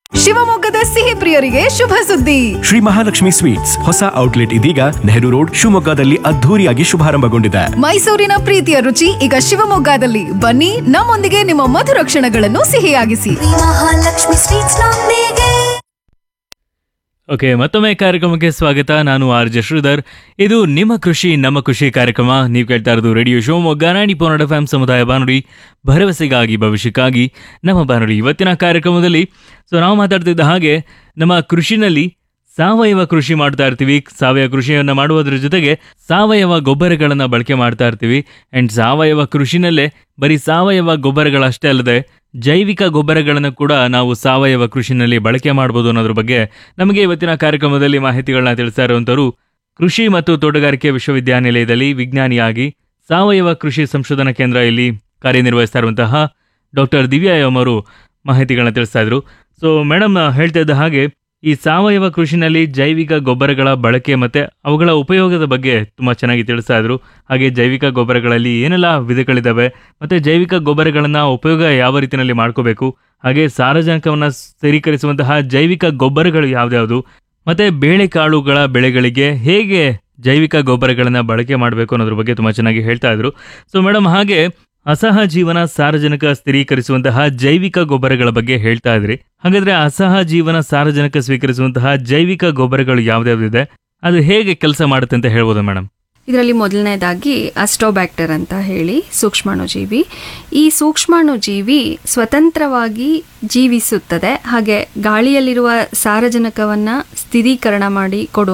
ಶಿವಮೊಗ್ಗದ ಸಿಹಿ ಪ್ರಿಯರಿಗೆ ಶುಭ ಸುದ್ದಿ ಶ್ರೀ ಮಹಾಲಕ್ಷ್ಮಿ ಸ್ವೀಟ್ಸ್ ಹೊಸ ಔಟ್ಲೆಟ್ ಇದೀಗ ನೆಹರು ರೋಡ್ ಶಿವಮೊಗ್ಗದಲ್ಲಿ ಅದ್ಧೂರಿಯಾಗಿ ಶುಭಾರಂಭಗೊಂಡಿದೆ ಮೈಸೂರಿನ ಪ್ರೀತಿಯ ರುಚಿ ಈಗ ಶಿವಮೊಗ್ಗದಲ್ಲಿ ಬನ್ನಿ ನಮ್ಮೊಂದಿಗೆ ನಿಮ್ಮ ಮಧುರ ಕ್ಷಣಗಳನ್ನು ಸಿಹಿಯಾಗಿಸಿ ಮಹಾಲಕ್ಷ್ಮಿ ಸ್ವೀಟ್ಸ್ ನೊಂದಿಗೆ ಓಕೆ ಮತ್ತೊಮ್ಮೆ ಕಾರ್ಯಕ್ರಮಕ್ಕೆ ಸ್ವಾಗತ ನಾನು ಆರ್ ಜೆ ಶ್ರೀಧರ್ ಇದು ನಿಮ್ಮ ಕೃಷಿ ನಮ್ಮ ಖುಷಿ ಕಾರ್ಯಕ್ರಮ ನೀವು ಕೇಳ್ತಾ ಇರೋದು ರೇಡಿಯೋ ಶಿವಮೊಗ್ಗ ನಾಡಿ ಪೋನಡ ಫ್ಯಾಮ್ ಸಮುದಾಯ ಬಾನುಡಿ ಭರವಸೆಗಾಗಿ ಭವಿಷ್ಯಕ್ಕಾಗಿ ನಮ್ಮ ಬಾನುಡಿ ಇವತ್ತಿನ ಕಾರ್ಯಕ್ರಮದಲ್ಲಿ ಸೊ ನಾವು ಮಾತಾಡ್ತಿದ್ದ ಹಾಗೆ ನಮ್ಮ ಕೃಷಿನಲ್ಲಿ ಸಾವಯವ ಕೃಷಿ ಮಾಡ್ತಾ ಇರ್ತೀವಿ ಸಾವಯವ ಕೃಷಿಯನ್ನು ಮಾಡುವುದರ ಜೊತೆಗೆ ಸಾವಯವ ಗೊಬ್ಬರಗಳನ್ನು ಬಳಕೆ ಮಾಡ್ತಾ ಇರ್ತೀವಿ ಆ್ಯಂಡ್ ಸಾವಯವ ಕೃಷಿನಲ್ಲೇ ಬರೀ ಸಾವಯವ ಗೊಬ್ಬರಗಳಷ್ಟೇ ಅಲ್ಲದೆ ಜೈವಿಕ ಗೊಬ್ಬರಗಳನ್ನು ಕೂಡ ನಾವು ಸಾವಯವ ಕೃಷಿನಲ್ಲಿ ಬಳಕೆ ಮಾಡ್ಬೋದು ಅನ್ನೋದ್ರ ಬಗ್ಗೆ ನಮಗೆ ಇವತ್ತಿನ ಕಾರ್ಯಕ್ರಮದಲ್ಲಿ ಮಾಹಿತಿಗಳನ್ನ ತಿಳಿಸ್ತಾ ಇರುವಂಥವ್ರು ಕೃಷಿ ಮತ್ತು ತೋಟಗಾರಿಕೆ ವಿಶ್ವವಿದ್ಯಾನಿಲಯದಲ್ಲಿ ವಿಜ್ಞಾನಿಯಾಗಿ ಸಾವಯವ ಕೃಷಿ ಸಂಶೋಧನಾ ಕೇಂದ್ರ ಇಲ್ಲಿ ಕಾರ್ಯನಿರ್ವಹಿಸ್ತಾ ಇರುವಂತಹ ಡಾಕ್ಟರ್ ದಿವ್ಯಾ ಎಂ ಅವರು ಮಾಹಿತಿಗಳನ್ನ ತಿಳಿಸ್ತಾ ಇದ್ರು ಸೊ ಮೇಡಮ್ ಹೇಳ್ತಾ ಇದ್ದ ಹಾಗೆ ಈ ಸಾವಯವ ಕೃಷಿನಲ್ಲಿ ಜೈವಿಕ ಗೊಬ್ಬರಗಳ ಬಳಕೆ ಮತ್ತೆ ಅವುಗಳ ಉಪಯೋಗದ ಬಗ್ಗೆ ತುಂಬಾ ಚೆನ್ನಾಗಿ ತಿಳಿಸ್ತಾ ಇದ್ರು ಹಾಗೆ ಜೈವಿಕ ಗೊಬ್ಬರಗಳಲ್ಲಿ ಏನೆಲ್ಲ ವಿಧಗಳಿದ್ದಾವೆ ಮತ್ತೆ ಜೈವಿಕ ಗೊಬ್ಬರಗಳನ್ನ ಉಪಯೋಗ ಯಾವ ರೀತಿಯಲ್ಲಿ ಮಾಡ್ಕೋಬೇಕು ಹಾಗೆ ಸಾರಜನಕವನ್ನ ಸ್ಥಿರೀಕರಿಸುವಂತಹ ಜೈವಿಕ ಗೊಬ್ಬರಗಳು ಯಾವ್ದ್ಯಾವುದು ಮತ್ತೆ ಬೇಳೆಕಾಳುಗಳ ಬೆಳೆಗಳಿಗೆ ಹೇಗೆ ಜೈವಿಕ ಗೊಬ್ಬರಗಳನ್ನ ಬಳಕೆ ಮಾಡಬೇಕು ಅನ್ನೋದ್ರ ಬಗ್ಗೆ ತುಂಬಾ ಚೆನ್ನಾಗಿ ಹೇಳ್ತಾ ಇದ್ರು ಸೊ ಮೇಡಮ್ ಹಾಗೆ ಅಸಹ ಜೀವನ ಸಾರಜನಕ ಸ್ಥಿರೀಕರಿಸುವಂತಹ ಜೈವಿಕ ಗೊಬ್ಬರಗಳ ಬಗ್ಗೆ ಹೇಳ್ತಾ ಇದ್ರಿ ಹಾಗಾದ್ರೆ ಅಸಹ ಜೀವನ ಸಾರಜನಕ ಸ್ವೀಕರಿಸುವಂತಹ ಜೈವಿಕ ಗೊಬ್ಬರಗಳು ಯಾವ್ದಾವ್ದಿದೆ ಅದು ಹೇಗೆ ಕೆಲಸ ಮಾಡುತ್ತೆ ಅಂತ ಹೇಳ್ಬೋದು ಮೇಡಮ್ ಇದರಲ್ಲಿ ಮೊದಲನೇದಾಗಿ ಅಸ್ಟೋಬ್ಯಾಕ್ಟರ್ ಅಂತ ಹೇಳಿ ಸೂಕ್ಷ್ಮಾಣುಜೀವಿ ಈ ಸೂಕ್ಷ್ಮಾಣುಜೀವಿ ಸ್ವತಂತ್ರವಾಗಿ ಜೀವಿಸುತ್ತದೆ ಹಾಗೆ ಗಾಳಿಯಲ್ಲಿರುವ ಸಾರಜನಕವನ್ನು ಸ್ಥಿರೀಕರಣ ಮಾಡಿ ಕೊಡುವ